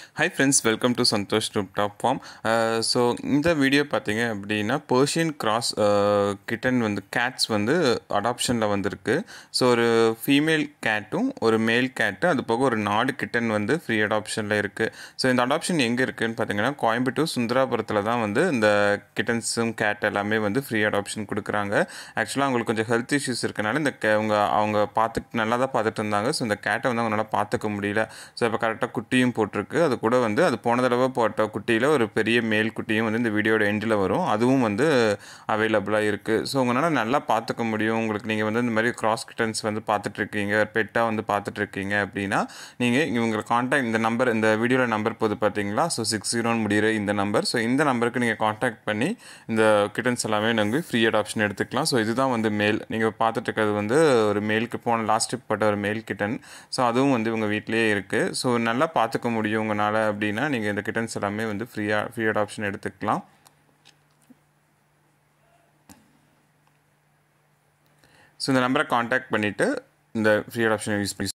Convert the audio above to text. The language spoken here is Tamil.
hi friends welcome to Santhosh dupe top farm so இந்த வீடியோ பார்த்தீங்க அப்படின்னா பர்ஷியன் கிராஸ் கிட்டன் வந்து கேட்ஸ் வந்து அடாப்ஷனில் வந்திருக்கு ஸோ ஒரு ஃபீமேல் கேட்டும் ஒரு மேல் கேட்டு அது போக ஒரு நாடு கிட்டன் வந்து ஃப்ரீ அடாப்ஷனில் இருக்குது ஸோ இந்த அடாப்ஷன் எங்கே இருக்குதுன்னு பார்த்தீங்கன்னா கோயம்புத்தூர் சுந்தராபுரத்தில் தான் வந்து இந்த கிட்டன்ஸும் கேட் எல்லாமே வந்து ஃப்ரீ அடாப்ஷன் கொடுக்குறாங்க ஆக்சுவலாக அவங்களுக்கு கொஞ்சம் ஹெல்த் இஷ்யூஸ் இருக்கனால இந்த கே- அவங்க அவங்க பார்த்துட்டு நல்லா தான் பார்த்துட்டு இருந்தாங்க ஸோ இந்த கேட்டை வந்து அவங்களால பார்த்துக்க முடியல ஸோ இப்போ கரெக்டாக குட்டியும் போட்டிருக்கு அது கூட வந்து அது போன தடவை போட்ட குட்டியில் ஒரு பெரிய மேல் குட்டியும் வந்து இந்த வீடியோட எண்டில் வரும் அதுவும் வந்து அவைலபிளாக இருக்குது ஸோ உங்களால் நல்லா பார்த்துக்க முடியும் உங்களுக்கு நீங்கள் வந்து இந்த மாதிரி கிராஸ் கிட்டன்ஸ் வந்து பார்த்துட்ருக்கீங்க பெட்டாக வந்து பார்த்துட்ருக்கீங்க அப்படின்னா நீங்கள் இவங்க காண்டாக்ட் இந்த நம்பர் இந்த வீடியோவில் நம்பர் போது பார்த்தீங்களா ஸோ சிக்ஸ் ஜீரோன்னு முடிகிற இந்த நம்பர் ஸோ இந்த நம்பருக்கு நீங்கள் காண்டாக்ட் பண்ணி இந்த கிட்டன்ஸ் எல்லாமே நாங்கள் ஃப்ரீ அடாப்ஷன் எடுத்துக்கலாம் ஸோ இதுதான் வந்து மேல் நீங்கள் பார்த்துட்டு இருக்கிறது வந்து ஒரு மேலுக்கு போன லாஸ்ட் ட்ரிப் பட்ட ஒரு மேல் கிட்டன் ஸோ அதுவும் வந்து உங்கள் வீட்டிலேயே இருக்குது ஸோ நல்லா பார்த்துக்க முடியும் உங்களால் அப்படின்னா நீங்கள் இந்த கிட்டன்ஸ் எல்லாமே வந்து ஃப்ரீயாக ஃப்ரீ அடாப்ஷன் எடுத்துக்கலாம் ஸோ இந்த நம்பரை காண்டாக்ட் பண்ணிவிட்டு இந்த ஃப்ரீ அடாப்ஷன் யூஸ் பண்ணி